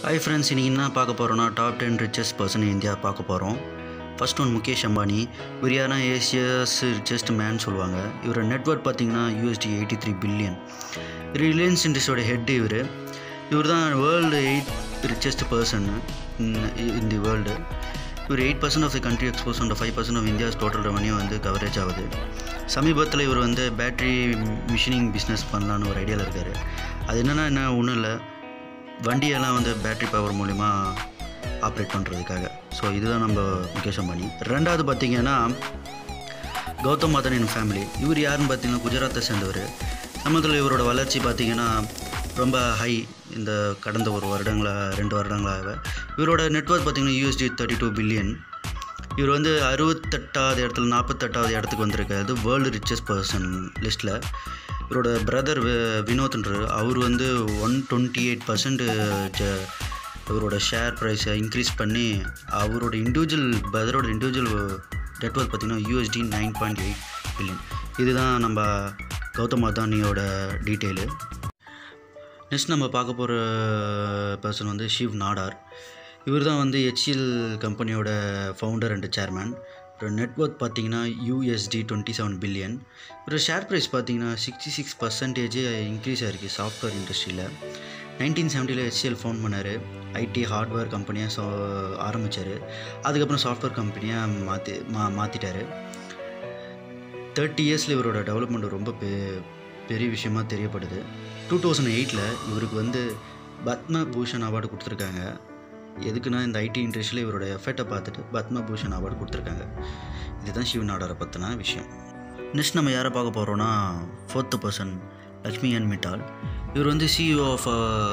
hi friends இன்றைக்கி என்ன பார்க்க போகிறோன்னா top ten richest person India பார்க்க போகிறோம் ஃபர்ஸ்ட் ஒன் முகேஷ் அம்பானி இவர் யாருன்னா ஏசியஸ் ரிச்சஸ்ட் மேன் சொல்லுவாங்க இவரோட நெட்ஒர்க் பார்த்தீங்கன்னா USD eighty three billion Reliance இண்டஸ்ட்ரியோட ஹெட் இவர் இவர் தான் world eight richest person in the world இவர் eight percent of the country exports and five percent of India's total revenue வந்து கவரேஜ் ஆகுது சமீபத்தில் இவர் வந்து பேட்ரி மிஷினிங் பிஸ்னஸ் பண்ணலான்னு ஒரு ஐடியாவில் இருக்கார் அது என்னென்னா என்ன ஒன்றும் இல்லை வண்டியெல்லாம் வந்து பேட்ரி பவர் மூலிமா ஆப்ரேட் பண்ணுறதுக்காக ஸோ இதுதான் நம்ம முகேஷ் அம்பானி ரெண்டாவது பார்த்தீங்கன்னா கௌதம் மாதனின் ஃபேமிலி இவர் யாருன்னு பார்த்தீங்கன்னா குஜராத்தை சேர்ந்தவர் சமூகத்தில் இவரோட வளர்ச்சி பார்த்தீங்கன்னா ரொம்ப ஹை இந்த கடந்த ஒரு வருடங்களாக ரெண்டு வருடங்களாக இவரோட நெட்ஒர்க் பார்த்தீங்கன்னா யூஎஸ்டி தேர்ட்டி டூ பில்லியன் இவர் வந்து அறுபத்தெட்டாவது இடத்துல நாற்பத்தெட்டாவது இடத்துக்கு வந்திருக்காரு வேர்ல்டு ரிச்சஸ்ட் பர்சன் லிஸ்ட்டில் இவரோட பிரதர் வினோத்ன்ற அவர் வந்து ஒன் டுவெண்ட்டி எயிட் பர்சன்ட் இவரோட ஷேர் ப்ரைஸை இன்க்ரீஸ் பண்ணி அவரோட இண்டிவிஜுவல் பிரதரோட இண்டிவிஜுவல் நெட்ஒர்க் பார்த்திங்கன்னா USD nine point eight billion இதுதான் நம்ம கௌதம் அதானியோட டீட்டெயிலு நெக்ஸ்ட் நம்ம பார்க்க போகிற பர்சன் வந்து ஷிவ் நாடார் இவர் தான் வந்து ஹெச்எல் கம்பெனியோட ஃபவுண்டர் அண்ட் சேர்மேன் ஒரு நெட்ஒர்க் பார்த்தீங்கன்னா யூஎஸ்டி டுவெண்ட்டி செவன் பில்லியன் ஒரு ஷேர் ப்ரைஸ் பார்த்தீங்கன்னா சிக்ஸ்டி சிக்ஸ் பர்சன்டேஜ் இன்க்ரீஸ் ஆகிருக்கு சாஃப்ட்வேர் இண்டஸ்ட்ரியில் நைன்டீன் செவன்ட்டியில் ஹெச்எல் ஃபவுண்ட் பண்ணார் ஐடி ஹார்ட்வேர் கம்பெனியாக ஸோ ஆரம்பித்தார் அதுக்கப்புறம் சாஃப்ட்வேர் கம்பெனியாக மாற்றி மா மாற்றிட்டார் தேர்ட்டி இயர்ஸில் இவரோட டெவலப்மெண்ட் ரொம்ப பெ பெரிய விஷயமா தெரியப்படுது டூ தௌசண்ட் எயிட்டில் இவருக்கு வந்து பத்ம பூஷன் அவார்டு கொடுத்துருக்காங்க எதுக்குன்னா இந்த ஐடி இண்டஸ்ட்ரியில் இவரோட எஃபர்ட்டை பார்த்துட்டு பத்ம பூஷன் அவார்டு கொடுத்துருக்காங்க இதுதான் சிவ நாடாரை பற்றின விஷயம் நெக்ஸ்ட் நம்ம யாரை பார்க்க போகிறோன்னா fourth person Lakshmi N Mittal இவர் வந்து சிஇஓ ஆஃப்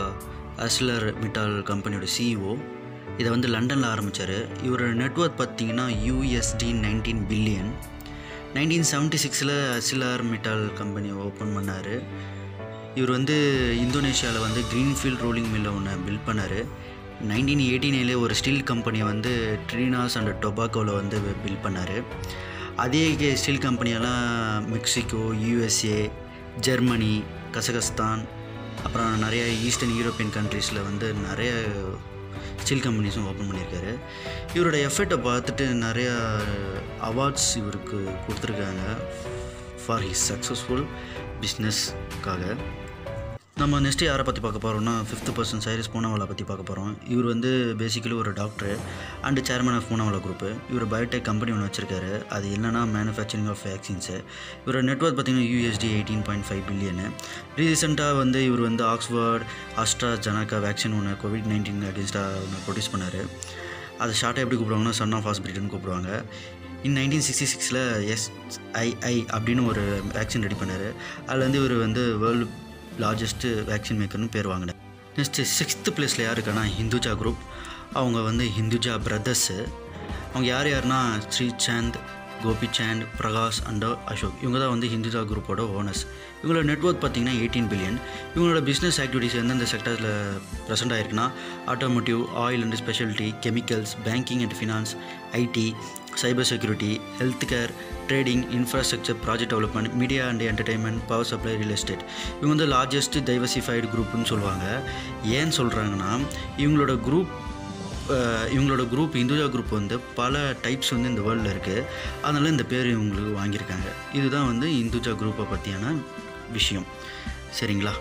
அஸ்லர் மிட்டால் கம்பெனியோட சிஇஓ இதை வந்து லண்டனில் ஆரம்பித்தார் இவரோட நெட்ஒர்க் பார்த்தீங்கன்னா USD nineteen billion nineteen seventy சிக்ஸில் அசிலார் மிட்டால் கம்பெனி ஓப்பன் பண்ணார் இவர் வந்து இந்தோனேஷியாவில் வந்து க்ரீன்ஃபீல்ட் ரோலிங் மில்லை ஒன்று பில்ட் பண்ணார் நைன்டீன் எயிட்டி நைனில் ஒரு ஸ்டீல் கம்பெனியை வந்து ட்ரீனாஸ் அண்ட் டொபாக்கோவில் வந்து பில்ட் பண்ணார் அதே ஸ்டீல் கம்பெனியெல்லாம் மெக்சிகோ யூஎஸ்ஏ ஜெர்மனி கசகஸ்தான் அப்புறம் நிறைய ஈஸ்டர்ன் யூரோப்பியன் கண்ட்ரீஸில் வந்து நிறைய ஸ்டீல் கம்பெனிஸும் ஓப்பன் பண்ணியிருக்காரு இவரோட எஃபர்ட்டை பார்த்துட்டு நிறையா அவார்ட்ஸ் இவருக்கு கொடுத்துருக்காங்க ஃபார் ஹிஸ் சக்ஸஸ்ஃபுல் பிஸ்னஸ்க்காக நம்ம நெக்ஸ்ட்டு யாரை பற்றி பார்க்க போகிறோம்னா ஃபிஃப்த் பர்சன் சைரஸ் பூனாவாலா பற்றி பார்க்க போகிறோம் இவர் வந்து பேசிக்கலி ஒரு doctor and chairman of Poonawalla group இவர் பயோடெக் கம்பெனி ஒன்று வச்சிருக்காரு அது என்னென்னா மேனுஃபேக்சரிங் ஆஃப் வேக்சின்ஸு இவரோட நெட்ஒர்க் பார்த்தீங்கன்னா USD eighteen point five billion ரீசெண்டாக வந்து இவர் வந்து ஆக்ஸ்ஃபோர்ட் ஆஸ்ட்ரா ஜனகா வேக்சின் ஒன்று கோவிட் நைன்டீன் அகேன்ஸ்டாக ஒன்று ப்ரொடியூஸ் பண்ணார் அதை ஷார்ட்டாக எப்படி கூப்பிடுவாங்கன்னா சன் ஆஃப் ஹாஸ்பிட்டல்னு கூப்பிடுவாங்க இன் நைன்டீன் சிக்ஸ்டி சிக்ஸில் எஸ்ஐஐ அப்படின்னு ஒரு வேக்சின் ரெடி பண்ணார் அதில் வந்து இவர் வந்து வேர்ல்டு லார்ஜஸ்ட்டு வேக்சின் மேக்கர்னு பேர் வாங்கினேன் நெக்ஸ்ட்டு சிக்ஸ்த்து பிளேஸில் யார் இருக்கான்னா ஹிந்துஜா குரூப் அவங்க வந்து ஹிந்துஜா பிரதர்ஸு அவங்க யார் யாருன்னா ஸ்ரீசாந்த் கோபிசாந்த் பிரகாஷ் அண்ட் அசோக் இவங்க தான் வந்து ஹிந்துஜா குரூப்போட ஓனர்ஸ் இவங்களோட நெட்ஒர்க் பார்த்தீங்கன்னா எயிட்டீன் பில்லியன் இவங்களோட பிஸ்னஸ் ஆக்டிவிட்டிஸ் எந்தெந்த செக்டர்ஸில் ப்ரெசென்ட் ஆயிருக்குன்னா automotive oil and speciality chemicals banking and finance IT cyber security health care trading infrastructure project development media and entertainment power supply real estate இவங்க வந்து largest diversified குரூப்னு சொல்லுவாங்க ஏன்னு சொல்கிறாங்கன்னா இவங்களோட குரூப் இவங்களோட குரூப் இந்துஜா குரூப் வந்து பல டைப்ஸ் வந்து இந்த வேர்ல்டில் இருக்குது அதனால் இந்த பேர் இவங்களுக்கு வாங்கியிருக்காங்க இதுதான் வந்து இந்துஜா குரூப்பை பற்றியான விஷயம் சரிங்களா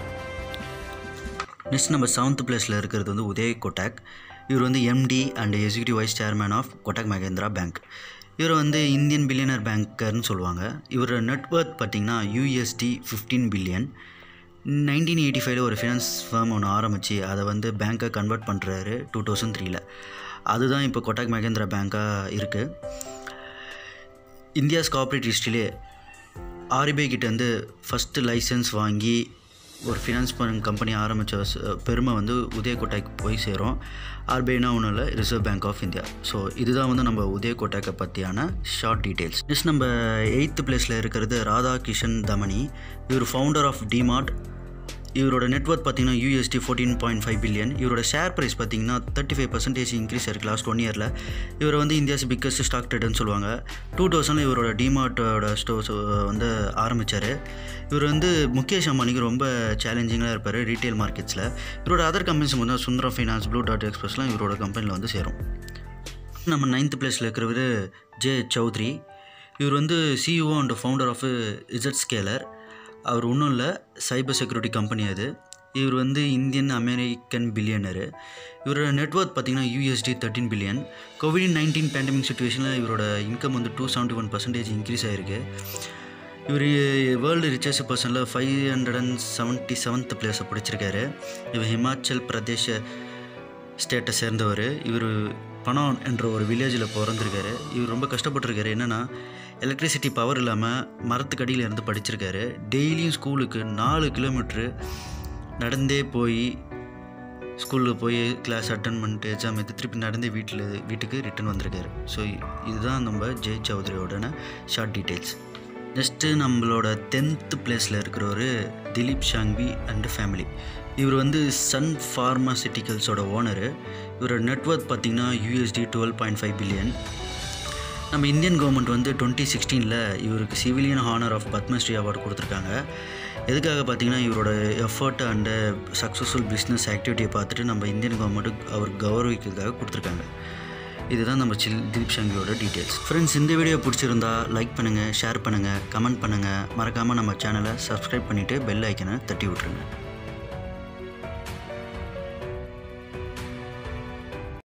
நெக்ஸ்ட் நம்ம செவன்த் பிளேஸில் இருக்கிறது வந்து உதய் கொட்டாக் இவர் வந்து MD and executive vice chairman of Kotak Mahindra bank இவர் வந்து இந்தியன் பில்லியனர் பேங்கர்னு சொல்லுவாங்க இவரோட நெட்ஒர்க் பார்த்திங்கன்னா USD fifteen billion nineteen eighty ஃபைவ்ல ஒரு ஃபினான்ஸ் ஃபார்ம் ஒன்று ஆரம்பித்து அதை வந்து பேங்க்கை கன்வெர்ட் பண்ணுறாரு டூ தௌசண்ட் த்ரீல அதுதான் இப்போ கொட்டாக் மகேந்திரா பேங்காக இருக்குது இந்தியாஸ் கார்ப்பரேட் ஹிஸ்ட்ரியிலே ஆர்பிஐ கிட்டேருந்து ஃபஸ்ட்டு லைசன்ஸ் வாங்கி ஒரு ஃபினான்ஸ் கம்பெனி ஆரம்பித்த பெருமை வந்து உதய கோட்டாய்க்கு போய் சேரும் ஆர்பிஐனா ஒன்றும் இல்லை reserve bank of India so இதுதான் வந்து நம்ம உதய கோட்டாக்கை பற்றியான ஷார்ட் டீட்டெயில்ஸ் நெக்ஸ்ட் நம்ம எயித்து பிளேஸில் இருக்கிறது ராதா கிஷன் தமணி இவர் ஃபவுண்டர் ஆஃப் டிமார்ட் இவரோட நெட்ஒர்க் பார்த்தீங்கன்னா USD fourteen point five billion இவரோட ஷேர் ப்ரைஸ் பார்த்தீங்கன்னா தேர்ட்டி ஃபைவ் பர்சன்டேஜ் இன்க்ரீஸ் ஆயிருக்கு லாஸ்ட் ஒன் இயரில் இவர் வந்து இந்தியாஸ் பிக்கஸ்ட் ஸ்டாக் ட்ரேடர்னு சொல்லுவாங்க டூ தௌசண்டில் இவரோட டிமார்ட்டோட ஸ்டோர்ஸ் வந்து ஆரம்பித்தார் இவர் வந்து முகேஷ் அம்பானிக்கு ரொம்ப சேலஞ்சிங்காக இருப்பார் ரீட்டைல் மார்க்கெட்ஸில் இவரோட அதர் கம்பெனிஸ் வந்து சுந்தரம் ஃபைனான்ஸ் ப்ளூ டாட் எக்ஸ்பிரஸ்லாம் இவரோட கம்பெனியில் வந்து சேரும் நம்ம நைன்த் பிளேஸில் இருக்கிறவர் ஜே சௌத்ரி இவர் வந்து CEO and founder of Zscaler அவர் ஒன்றும் இல்லை சைபர் செக்யூரிட்டி கம்பெனி அது இவர் வந்து இந்தியன் அமெரிக்கன் பில்லியனரு இவரோட நெட்ஒர்க் பார்த்தீங்கன்னா USD thirteen billion covid nineteen pandemic சுச்சுவேஷனில் இவரோட இன்கம் வந்து two seventy one percentage increase ஆகிருக்கு இவர் வேர்ல்டு ரிச்சஸ்ட் பர்சனில் five hundred and seventy seventh பிளேஸை பிடிச்சிருக்காரு இவர் ஹிமாச்சல் பிரதேஷ ஸ்டேட்டை சேர்ந்தவர் இவர் பணம் என்ற ஒரு வில்லேஜில் பிறந்திருக்காரு இவர் ரொம்ப கஷ்டப்பட்டிருக்காரு என்னென்னா எலக்ட்ரிசிட்டி பவர் இல்லாமல் மரத்துக்கடியில் இருந்து படிச்சிருக்காரு டெய்லியும் ஸ்கூலுக்கு நாலு கிலோமீட்ரு நடந்தே போய் ஸ்கூலில் போய் கிளாஸ் அட்டன் பண்ணிட்டு எக்ஸாம் எடுத்து திருப்பி நடந்தே வீட்டில் வீட்டுக்கு ரிட்டன் வந்திருக்காரு ஸோ இதுதான் நம்ம ஜெய் சௌத்ரியோட ஷார்ட் டீட்டெயில்ஸ் நெக்ஸ்ட்டு நம்மளோட டென்த்து பிளேஸில் இருக்கிறவர் திலீப் ஷாங்வி அண்ட் ஃபேமிலி இவர் வந்து சன் ஃபார்மாசிட்டிக்கல்ஸோட ஓனரு இவரோட நெட்ஒர்க் பார்த்திங்கன்னா USD twelve point five billion நம்ம இந்தியன் கவர்மெண்ட் வந்து டுவெண்ட்டி சிக்ஸ்டீனில் இவருக்கு civilian honour of Padmashri award கொடுத்துருக்காங்க எதுக்காக பார்த்தீங்கன்னா இவரோட எஃபர்ட் அண்டு சக்ஸஸ்ஃபுல் பிஸ்னஸ் ஆக்டிவிட்டியை பார்த்துட்டு நம்ம இந்தியன் கவர்மெண்ட்டு அவர் கௌரவிக்கிறதுக்காக கொடுத்துருக்காங்க இதுதான் நம்ம சில் திலீப் ஷங்கியோட டீட்டெயில்ஸ் ஃப்ரெண்ட்ஸ் இந்த வீடியோ பிடிச்சிருந்தா லைக் பண்ணுங்கள் ஷேர் பண்ணுங்கள் கமெண்ட் பண்ணுங்கள் மறக்காமல் நம்ம சேனலை சப்ஸ்கிரைப் பண்ணிவிட்டு பெல் ஐக்கனை தட்டி விட்ருங்க